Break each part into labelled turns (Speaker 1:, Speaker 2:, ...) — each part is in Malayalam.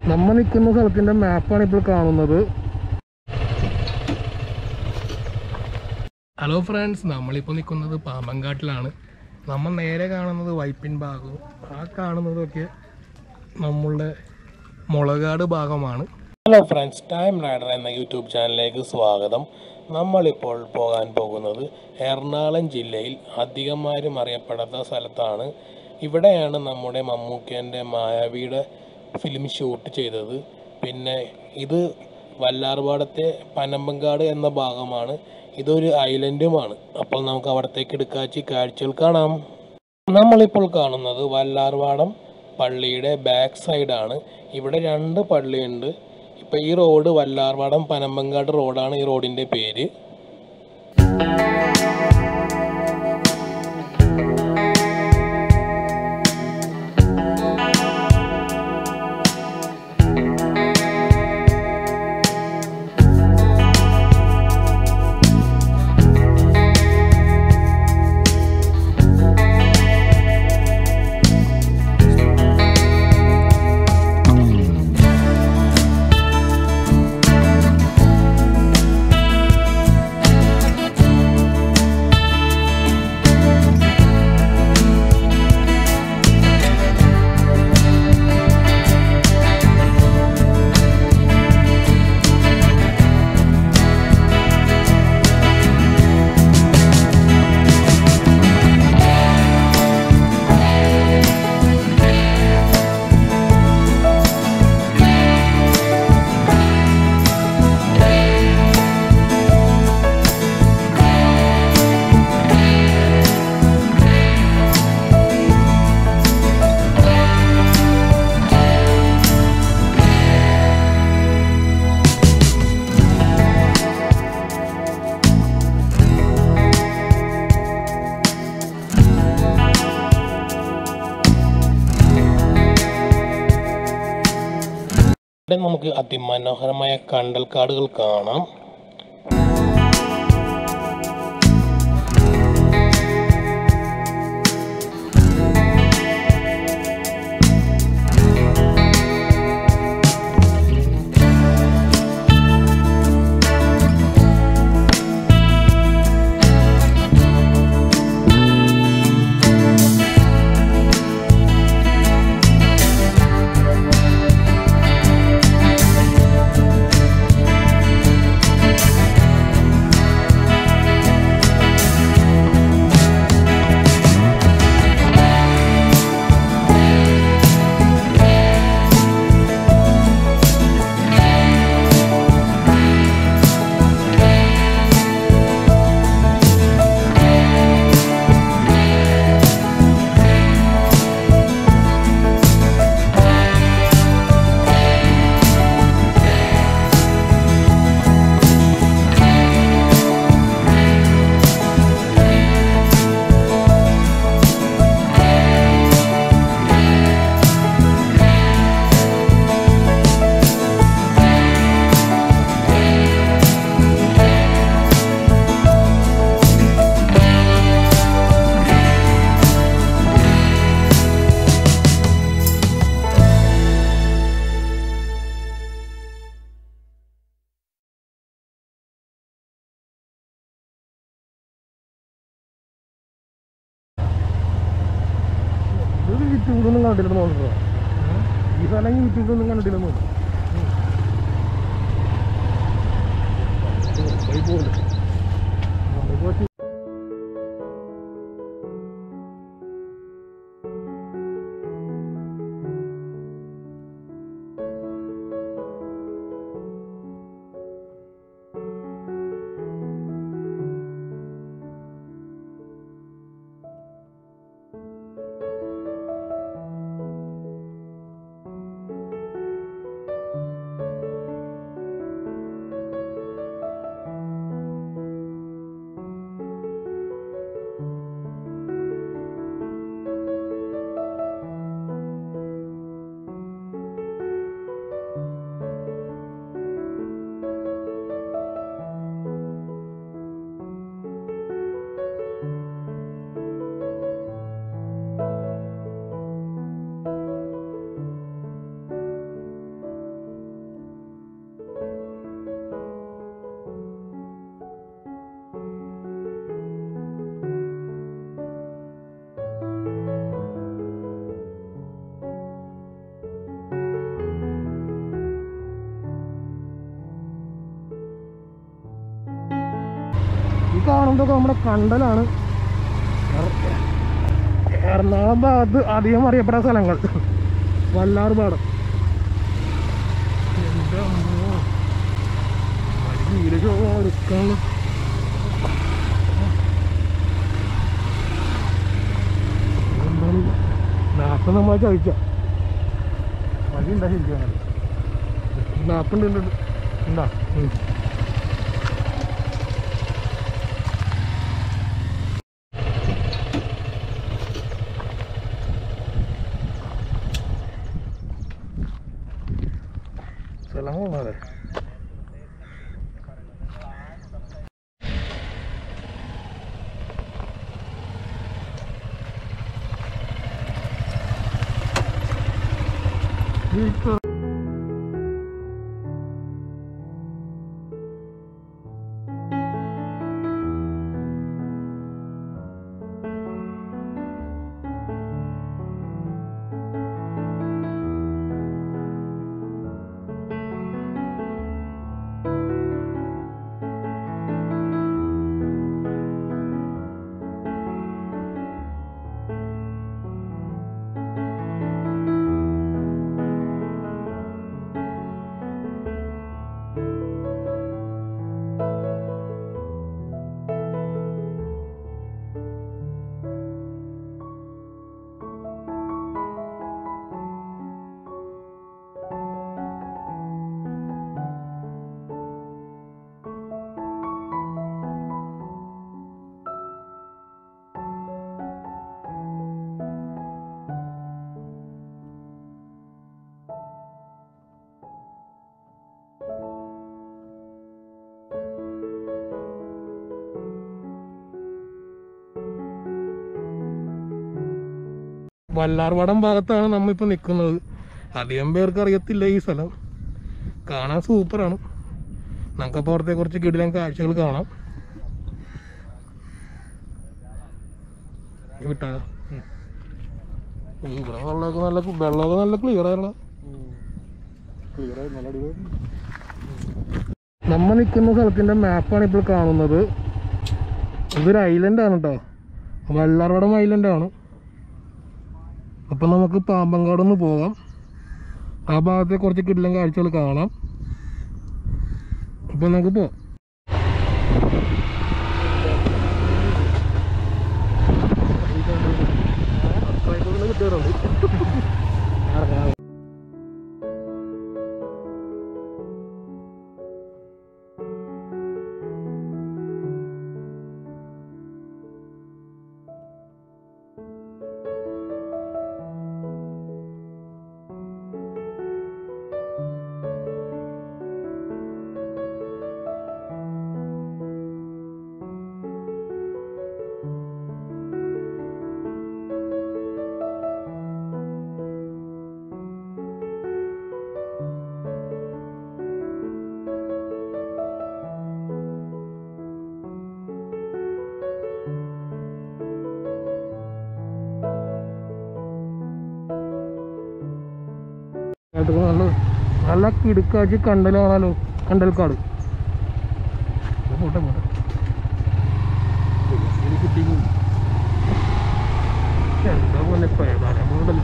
Speaker 1: നമ്മൾ നിൽക്കുന്ന സ്ഥലത്തിൻ്റെ മാപ്പാണ് ഇപ്പോൾ കാണുന്നത് ഹലോ ഫ്രണ്ട്സ് നമ്മളിപ്പോൾ നിൽക്കുന്നത് പാമ്പങ്കാട്ടിലാണ് നമ്മൾ നേരെ കാണുന്നത് വൈപ്പിൻ ഭാഗവും ആ കാണുന്നതൊക്കെ നമ്മളുടെ മുളകാട് ഭാഗമാണ് ഹലോ ഫ്രണ്ട്സ് ടൈം റൈഡർ എന്ന യൂട്യൂബ് ചാനലിലേക്ക് സ്വാഗതം നമ്മളിപ്പോൾ പോകാൻ പോകുന്നത് എറണാകുളം ജില്ലയിൽ അധികമാരും അറിയപ്പെടാത്ത സ്ഥലത്താണ് ഇവിടെയാണ് നമ്മുടെ മമ്മൂക്കേൻ്റെ മായാവിയുടെ ഫിലിം ഷൂട്ട് ചെയ്തത് പിന്നെ ഇത് വല്ലാർപാടത്തെ പനമ്പങ്കാട് എന്ന ഭാഗമാണ് ഇതൊരു ഐലൻഡുമാണ് അപ്പോൾ നമുക്ക് അവിടത്തേക്ക് എടുക്കാച്ചി കാഴ്ചകൾ കാണാം നമ്മളിപ്പോൾ കാണുന്നത് വല്ലാർവാടം പള്ളിയുടെ ബാക്ക് സൈഡാണ് ഇവിടെ രണ്ട് പള്ളിയുണ്ട് ഇപ്പം ഈ റോഡ് വല്ലാർവാടം പനമ്പങ്കാട് റോഡാണ് ഈ റോഡിൻ്റെ പേര് ഇവിടെ നമുക്ക് അതിമനോഹരമായ കണ്ടൽക്കാടുകൾ കാണാം ഇത് യൂട്യൂബിലൊന്നും കണ്ടില്ലെന്ന് തോന്നുന്നു ഈ സ്ഥലം യൂട്യൂബിലൊന്നും കണ്ടിട്ടില്ലെന്ന് തോന്നുന്നു പോയി പോലെ നമ്മളിപ്പോ ചു- കാണുന്നതൊക്കെ നമ്മുടെ കണ്ടലാണ് എറ- എറണാകുളം ഭാഗത്ത് അധികം അറിയപ്പെട്ട സ്ഥലങ്ങൾ വല്ലാറ് പാടം എൻ്റെ അമ്മോ. വഴി തീരെ ശോകം എടുക്കാനുള്ള എന്താണ് നാപ്പ് നമ്മളെ കഴിച്ച വഴി ഉണ്ടാ ശരിക്കും നാപ്പുണ്ട് ഉണ്ട് ഉണ്ട്. ഉണ്ടാ ഉം. സ്ഥലം കൊള്ളാതെ വല്ലാർവടം ഭാഗത്താണ് നമ്മളിപ്പോൾ നിൽക്കുന്നത് അധികം പേർക്ക് അറിയത്തില്ല ഈ സ്ഥലം കാണാൻ സൂപ്പറാണ് നമുക്കപ്പോൾ അവിടുത്തെ കുറച്ച് കിടിലൻ കാഴ്ചകൾ കാണാം വിട്ടാ ഇവിടെ വെള്ളമൊക്കെ നല്ല വെള്ളമൊക്കെ നല്ല ക്ലിയർ ആയുള്ള നമ്മ നിൽക്കുന്ന സ്ഥലത്തിന്റെ മാപ്പാണ് ഇപ്പോൾ കാണുന്നത് ഇതൊരു ഐലൻഡ് ആണ് കേട്ടോ വല്ലാർവടം ഐലൻഡ് ആണ് അപ്പം നമുക്ക് പാമ്പങ്കാട് ഒന്ന് പോകാം ആ ഭാഗത്തെ കുറച്ച് കിടിലൻ കാഴ്ചകൾ കാണാം അപ്പം നമുക്ക് പോവാം കേട്ടോ, നല്ല നല്ല കിടുക്കാച്ചി കണ്ടലാണല്ലോ കണ്ടൽക്കാട് പോട്ടെ പോട്ടെ എന്താ പോലെ പേടാനുണ്ടല്ലോ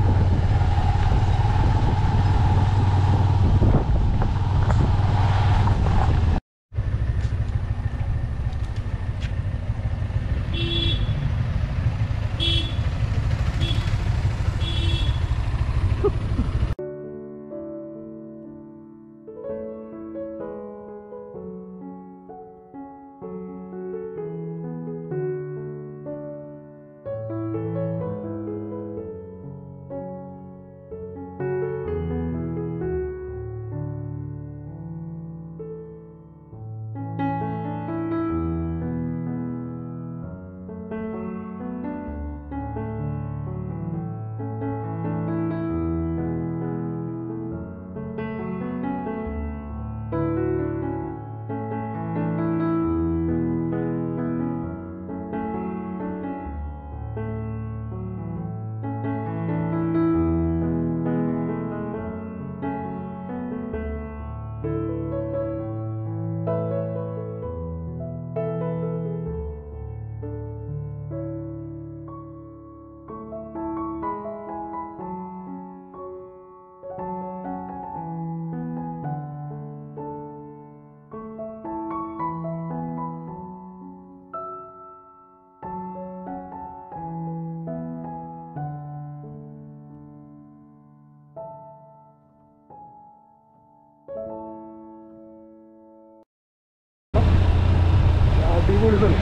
Speaker 1: അടിപൊളി സ്ഥലം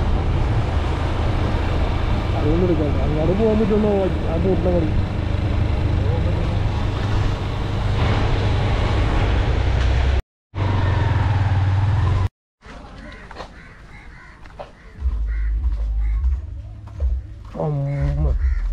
Speaker 1: അതൊന്നും എടുക്കണ്ട അങ്ങോട്ട് പോകാൻ പറ്റുമോ ആ ബോട്ടിലെ മതി അമ്മ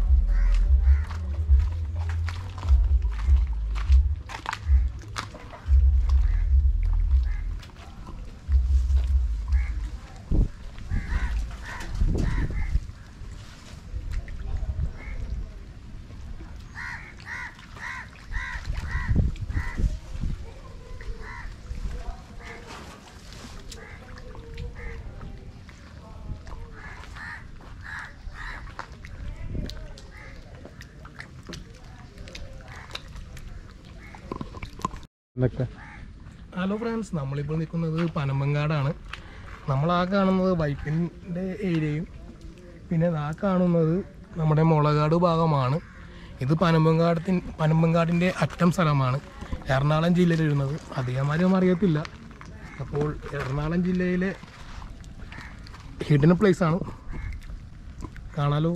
Speaker 2: എന്നൊക്കെ
Speaker 1: ഹലോ ഫ്രണ്ട്സ് നമ്മളിപ്പോൾ നിൽക്കുന്നത് പനമ്പങ്കാടാണ് നമ്മൾ ആ കാണുന്നത് വൈപ്പിൻ്റെ ഏരിയയും പിന്നെ ആ കാണുന്നത് നമ്മുടെ മുളകാട് ഭാഗമാണ് ഇത് പനമ്പങ്കാടത്തിൻ പനമ്പങ്കാടിൻ്റെ അറ്റം സ്ഥലമാണ് എറണാകുളം ജില്ലയിൽ വരുന്നത് അധികമാരും അറിയത്തില്ല അപ്പോൾ എറണാകുളം ജില്ലയിലെ ഹിഡൻ ആണ് കാണാലോ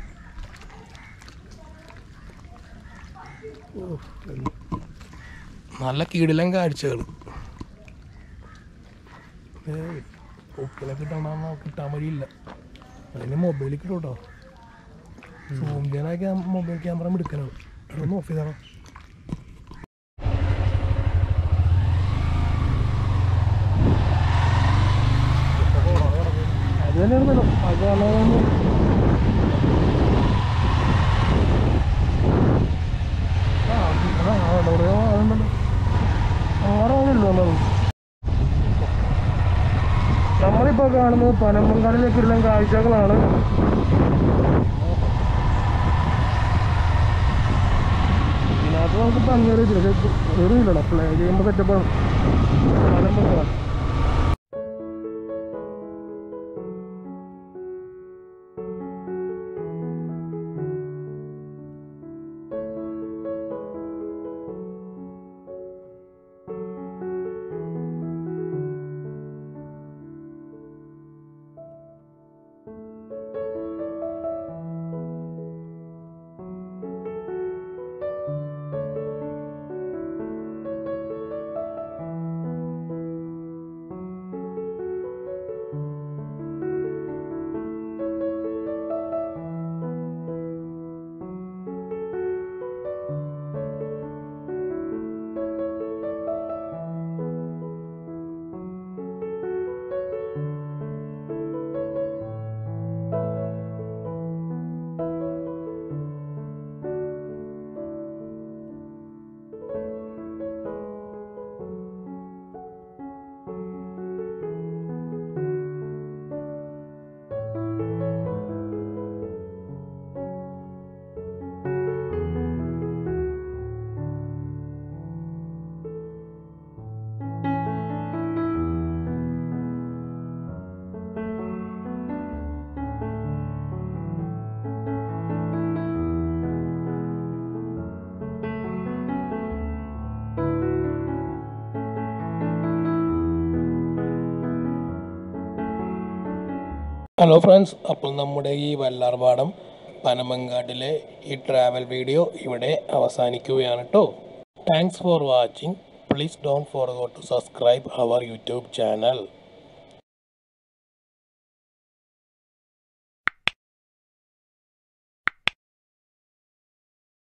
Speaker 1: ഓ, നല്ല കീടിലൻ കാഴ്ചകൾ ഒക്കിലെ കിട്ടാൻ കിട്ടാൻ വഴിയില്ല അതിന് മൊബൈലിൽ കിട്ടും കേട്ടോ സൂം ചെയ്യാനൊക്കെ മൊബൈൽ ക്യാമറ എടുക്കാനാണ് അതൊന്ന് ഓഫ് ചെയ്താണോ അത് തന്നെയായിരുന്നല്ലോ അത് കാണാൻ ആ ആ അവിടെ എവിടെയോ അതുണ്ടല്ലോ ആറാണല്ലോ നമ്മൾ നമ്മളിപ്പോൾ കാണുന്നത് പനമ്പങ്കാടിലേക്കുള്ള കാഴ്ചകളാണ് ഇതിനകത്ത് നമുക്ക് പങ്കേറിയില്ല പക്ഷെ കയറിയില്ലല്ലോ പ്ലേ ചെയ്യുമ്പോൾ സെറ്റപ്പാണ് പനമ്പങ്കാട് ഹലോ ഫ്രണ്ട്സ് അപ്പോൾ നമ്മുടെ ഈ വല്ലാർപാടം പനമങ്കാട്ടിലെ ഈ ട്രാവൽ വീഡിയോ ഇവിടെ അവസാനിക്കുകയാണ് കേട്ടോ thanks for watching please don't forget to subscribe our YouTube channel